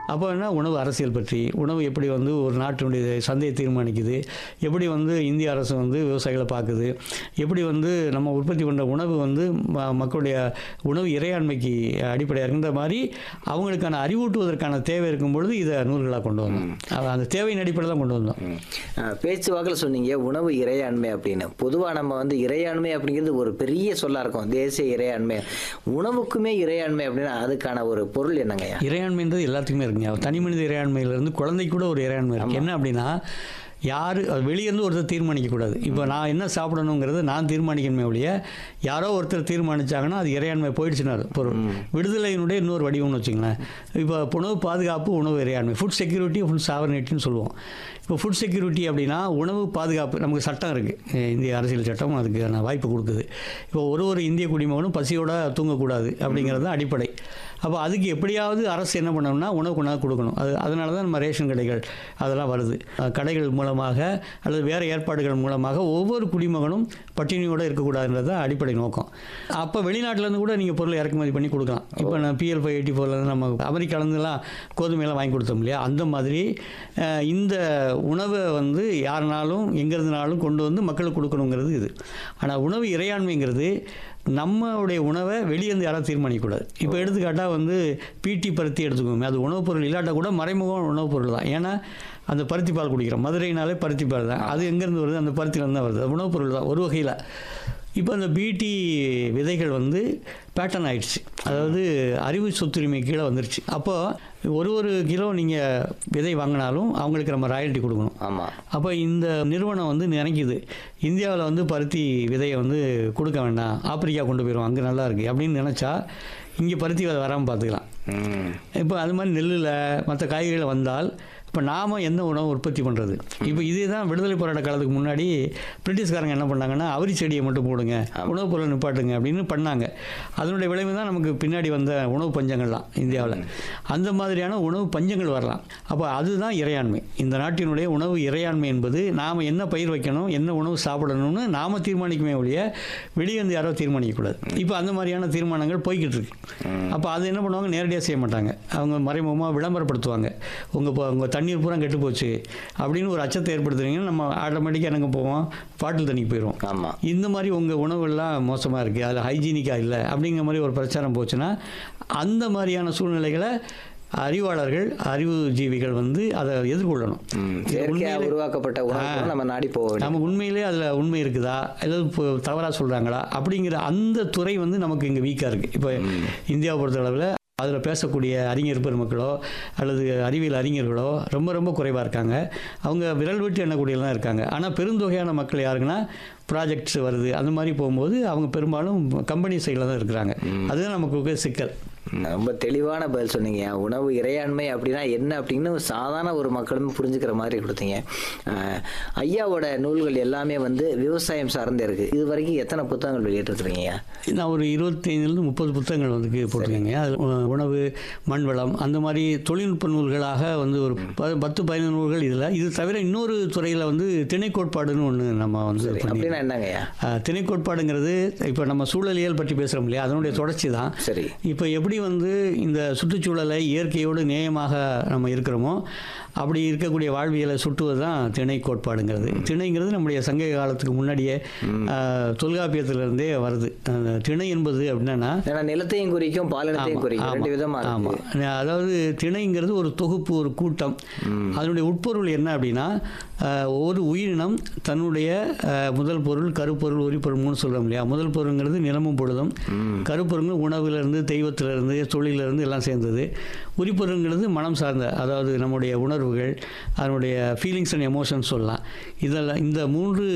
அப்போ என்ன உணவு அரசியல் பற்றி உணவு எப்படி வந்து ஒரு நாட்டினுடைய சந்தையை தீர்மானிக்குது எப்படி வந்து இந்திய அரசு வந்து விவசாயிகளை பார்க்குது எப்படி வந்து நம்ம உற்பத்தி பண்ணுற உணவு வந்து ம- மக்களுடைய உணவு இறையாண்மைக்கு அடிப்படையாக இருக்கின்ற மாதிரி அவங்களுக்கான அறிவூட்டுவதற்கான தேவை இருக்கும் பொழுது இதை நூல்களாக கொண்டு வந்தோம் அது அந்த தேவையின் அடிப்படையில் தான் கொண்டு வந்தோம் ம். அஹ், பேச்சு வாக்கில் சொன்னீங்க உணவு இறையாண்மை அப்படின்னு பொதுவாக நம்ம வந்து இறையாண்மை அப்படிங்கிறது ஒரு பெரிய சொல்லா இருக்கும் தேசிய இறையாண்மை உணவுக்குமே இறையாண்மை அப்படின்னா அதுக்கான ஒரு பொருள் என்னங்கய்யா இறையாண்மைன்றது எல்லாத்துக்குமே இருக்குங்க தனி மனித இறையாண்மையிலேருந்து குழந்தைக்கு கூட ஒரு இறையாண்மை இருக்குது என்ன அப்படின்னா யார் வெளியேருந்து ஒருத்தர் தீர்மானிக்கக்கூடாது இப்போ நான் என்ன சாப்பிடணுங்கிறத நான் தீர்மானிக்கணுமே ஒழிய யாரோ ஒருத்தர் தீர்மானிச்சாங்கன்னா அது இறையாண்மை போயிடுச்சுன்னா அது பொருள் விடுதலையினுடைய இன்னொரு வடிவம்னு வச்சுங்களேன் இப்போ உணவு பாதுகாப்பு உணவு இறையாண்மை ஃபுட் செக்யூரிட்டி ஃபுட் சாவர்னிட்டின்னு சொல்லுவோம் இப்போ ஃபுட் செக்யூரிட்டி அப்படின்னா உணவு பாதுகாப்பு நமக்கு சட்டம் இருக்குது இந்திய அரசியல் சட்டம் அதுக்கான வாய்ப்பு கொடுக்குது இப்போ ஒரு ஒரு இந்திய குடிமகனும் பசியோட தூங்கக்கூடாது அப்படிங்கிறது தான் அடிப்படை அப்போ அதுக்கு எப்படியாவது அரசு என்ன பண்ணணும்னா உணவு கொண்டாந்து கொடுக்கணும் அது அதனால தான் நம்ம ரேஷன் கடைகள் அதெல்லாம் வருது அஹ் கடைகள் மூலமாக அல்லது வேறு ஏற்பாடுகள் மூலமாக ஒவ்வொரு குடிமகனும் பட்டினியோடு இருக்கக்கூடாதுன்றது தான் அடிப்படை நோக்கம் அப்போ வெளிநாட்டிலேருந்து கூட நீங்கள் பொருளை இறக்குமதி பண்ணி கொடுக்கலாம் இப்போ நான் பிஎல் ஃபைவ் எயிட்டி ஃபோர்லேருந்து நம்ம அமெரிக்காலேருந்துலாம் கோதுமையெல்லாம் வாங்கி கொடுத்தோம் இல்லையா அந்த மாதிரி அஹ் இந்த உணவை வந்து யாருனாலும் எங்கேருந்துனாலும் கொண்டு வந்து மக்களுக்கு கொடுக்கணுங்கிறது இது ஆனால் உணவு இறையாண்மைங்கிறது நம்மளுடைய உணவை வெளியேருந்து யாராவது தீர்மானிக்கக்கூடாது இப்போ எடுத்துக்காட்டால் வந்து பீட்டி பருத்தி எடுத்துக்கோங்க அது உணவுப் பொருள் இல்லாட்டா கூட மறைமுகம் உணவுப் பொருள் தான் ஏன்னா அந்த பருத்தி பால் குடிக்கிறோம் மதுரைனாலே பருத்தி பால் தான் அது எங்கேருந்து வருது அந்த பருத்திலேருந்து தான் வருது அது உணவுப் பொருள் தான் ஒரு வகையில் இப்போ அந்த பிடி விதைகள் வந்து பேட்டர்ன் ஆயிடுச்சு அதாவது அறிவு சொத்துரிமை கீழே வந்துருச்சு அப்போது ஒரு ஒரு கிலோ நீங்கள் விதை வாங்கினாலும் அவங்களுக்கு நம்ம ராயல்ட்டி கொடுக்கணும் ஆமாம் அப்போ இந்த நிறுவனம் வந்து நினைக்குது இந்தியாவில் வந்து பருத்தி விதையை வந்து கொடுக்க வேண்டாம் ஆப்பிரிக்கா கொண்டு போயிடும் அங்கே நல்லா இருக்குது அப்படின்னு நினச்சா இங்கே பருத்தி விதை வராமல் பார்த்துக்கலாம் ம் இப்போ அது மாதிரி நெல்லில் மற்ற காய்கறிகள் வந்தால் இப்போ நாம் எந்த உணவு உற்பத்தி பண்ணுறது இப்போ இதே தான் விடுதலை போராட்ட காலத்துக்கு முன்னாடி பிரிட்டிஷ்காரங்க என்ன பண்ணாங்கன்னா அவரி செடியை மட்டும் போடுங்க உணவுப் பொருள் நிப்பாட்டுங்க அப்படின்னு பண்ணாங்க அதனுடைய விளைவு தான் நமக்கு பின்னாடி வந்த உணவு பஞ்சங்கள்லாம் இந்தியாவில் அந்த மாதிரியான உணவு பஞ்சங்கள் வரலாம் அப்போ அதுதான் இறையாண்மை இந்த நாட்டினுடைய உணவு இறையாண்மை என்பது நாம் என்ன பயிர் வைக்கணும் என்ன உணவு சாப்பிடணும்னு நாம் தீர்மானிக்குமே ஒழிய வெளியே வந்து யாரோ தீர்மானிக்கக்கூடாது இப்போ அந்த மாதிரியான தீர்மானங்கள் போய்கிட்டு இருக்கு அப்போ அது என்ன பண்ணுவாங்க நேரடியாக செய்ய மாட்டாங்க அவங்க மறைமுகமாக விளம்பரப்படுத்துவாங்க உங்கள் இப்போ உங்கள் தண்ணீர் பூரா கெட்டு போச்சு அப்படின்னு ஒரு அச்சத்தை ஏற்படுத்துறீங்கன்னா நம்ம ஆட்டோமேட்டிக்காக எனக்கு போவோம் பாட்டில் தண்ணிக்கு போயிடுவோம் ஆமாம் இந்த மாதிரி உங்கள் உணவுகள்லாம் மோசமாக இருக்குது அதில் ஹைஜீனிக்காக இல்லை அப்படிங்கிற மாதிரி ஒரு பிரச்சாரம் போச்சுன்னா அந்த மாதிரியான சூழ்நிலைகளை அறிவாளர்கள் அறிவு ஜீவிகள் வந்து அதை எதிர்கொள்ளணும் ம் இது செயற்கையாக உண்மையிலே- உருவாக்கப்பட்ட உணவு நம்ம நாடி போக வேண்டும் நமக்கு உண்மையிலே அதில் உண்மை இருக்குதா ஏதாவது தவறாக சொல்கிறாங்களா அப்படிங்கிற அந்த துறை வந்து நமக்கு இங்கே வீக்காக இருக்குது இப்போ இந்தியாவை பொறுத்தளவில் அதில் பேசக்கூடிய அறிஞர் பெருமக்களோ அல்லது அறிவியல் அறிஞர்களோ ரொம்ப ரொம்ப குறைவாக இருக்காங்க அவங்க விரல் விட்டு எண்ணக்கூடியலாம் இருக்காங்க ஆனால் பெருந்தொகையான மக்கள் யாருக்குன்னா ப்ராஜெக்ட்ஸ் வருது அந்த மாதிரி போகும்போது அவங்க பெரும்பாலும் கம்பெனி சைடில் தான் இருக்கிறாங்க அதுதான் நமக்கு ஒரு சிக்கல் ம், ரொம்ப தெளிவான பதில் சொன்னீங்க உணவு இறையாண்மை அப்படின்னா என்ன அப்படின்னு சாதாரண ஒரு மக்களும் புரிஞ்சுக்கிற மாதிரி கொடுத்தீங்க அஹ், ஐயாவோட நூல்கள் எல்லாமே வந்து விவசாயம் சார்ந்தே இருக்கு இது வரைக்கும் எத்தனை புத்தகங்கள் வெளியிட்டிருக்கிறீங்க நான் ஒரு இருபத்தைந்துலேருந்து முப்பது புத்தகங்கள் வந்து போட்டிருக்கேங்க அதில் உ- உணவு மண் வளம் அந்த மாதிரி தொழில்நுட்ப நூல்களாக வந்து ஒரு ப- பத்து பதினொன்று நூல்கள் இதில் இது தவிர இன்னொரு துறையில் வந்து திணை கோட்பாடுன்னு ஒன்று நம்ம வந்து பண்ணி அப்படின்னா என்னங்கய்யா ஆஹ், திணை கோட்பாடுங்கிறது இப்போ நம்ம சூழலியல் பற்றி பேசுகிறோம் இல்லையா அதனுடைய தொடர்ச்சி தான் சரி இப்போ எப்படி வந்து இந்த சுற்றுச்சூழலை இயற்கையோடு நேயமாக நம்ம இருக்கிறோமோ அப்படி இருக்கக்கூடிய வாழ்வியலை சுட்டுவது தான் திணை கோட்பாடுங்கிறது திணைங்கிறது நம்முடைய சங்க காலத்துக்கு முன்னாடியே ஆஹ், தொல்காப்பியத்திலிருந்தே வருது அந்த திணை என்பது அப்படின்னா ஏன்னா நிலத்தையும் குறிக்கும் பாலினத்தையும் ஆமா, குறிக்கும் ரெண்டு ஆமா, விதமா ஆமா. இருக்கு அதாவது திணைங்கிறது ஒரு தொகுப்பு ஒரு கூட்டம் அதனுடைய உட்பொருள் என்ன அப்படின்னா அஹ், ஒரு உயிரினம் தன்னுடைய அஹ், முதல் பொருள் கருப்பொருள் உரிப்பொருள் மூணு சொல்றோம் இல்லையா முதல் பொருள்ங்கிறது நிலமும் பொழுதும் கருப்பொருள் உணவிலிருந்து தெய்வத்திலிருந்து தொழிலிருந்து எல்லாம் சேர்ந்தது உரிப்பொருள்ங்கிறது மனம் சார்ந்த அதாவது நம்முடைய உணர்வுகள் அதனுடைய ஃபீலிங்ஸ் அண்ட் எமோஷன்ஸ் சொல்லலாம் இதெல்லாம் இந்த மூன்று